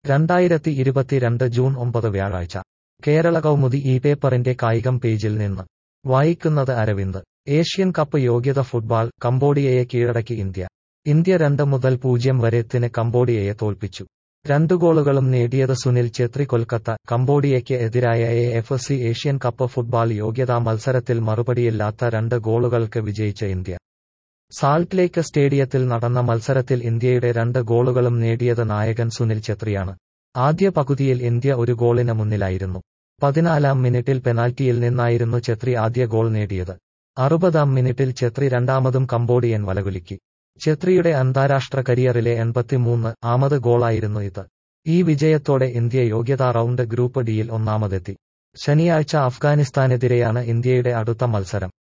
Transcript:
രണ്ടായിരത്തി ഇരുപത്തിരണ്ട് ജൂൺ ഒമ്പത് വ്യാഴാഴ്ച കേരള കൗമുദി ഈ പേപ്പറിന്റെ കായികം പേജിൽ നിന്ന് വായിക്കുന്നത് അരവിന്ദ് ഏഷ്യൻ കപ്പ് യോഗ്യത ഫുട്ബോൾ കംബോഡിയയെ കീഴടക്കി ഇന്ത്യ ഇന്ത്യ രണ്ട് മുതൽ പൂജ്യം വരെത്തിന് കംബോഡിയയെ തോൽപ്പിച്ചു രണ്ടു ഗോളുകളും നേടിയത് സുനിൽ ഛേത്രി കൊൽക്കത്ത കംബോഡിയയ്ക്ക് എതിരായ A F C Asian cup football യോഗ്യതാ മത്സരത്തിൽ മറുപടിയില്ലാത്ത രണ്ട് ഗോളുകൾക്ക് വിജയിച്ച ഇന്ത്യ സാൾട്ട് ലേക്ക് സ്റ്റേഡിയത്തിൽ നടന്ന മത്സരത്തിൽ ഇന്ത്യയുടെ രണ്ട് ഗോളുകളും നേടിയത് നായകൻ സുനിൽ ഛത്രിയാണ് ആദ്യ പകുതിയിൽ ഇന്ത്യ ഒരു ഗോളിന് മുന്നിലായിരുന്നു പതിനാലാം മിനിറ്റിൽ പെനാൽറ്റിയിൽ നിന്നായിരുന്നു ഛത്രി ആദ്യ ഗോൾ നേടിയത് അറുപതാം മിനിറ്റിൽ ഛത്രി രണ്ടാമതും കംബോഡിയൻ വലകുലുക്കി ഛത്രിയുടെ അന്താരാഷ്ട്ര കരിയറിലെ എൺപത്തിമൂന്ന് ആമത് ഗോളായിരുന്നു ഇത് ഈ വിജയത്തോടെ ഇന്ത്യ യോഗ്യതാ റൗണ്ട് ഗ്രൂപ്പ് ഡിയിൽ ഒന്നാമതെത്തി ശനിയാഴ്ച അഫ്ഗാനിസ്ഥാനെതിരെയാണ് ഇന്ത്യയുടെ അടുത്ത മത്സരം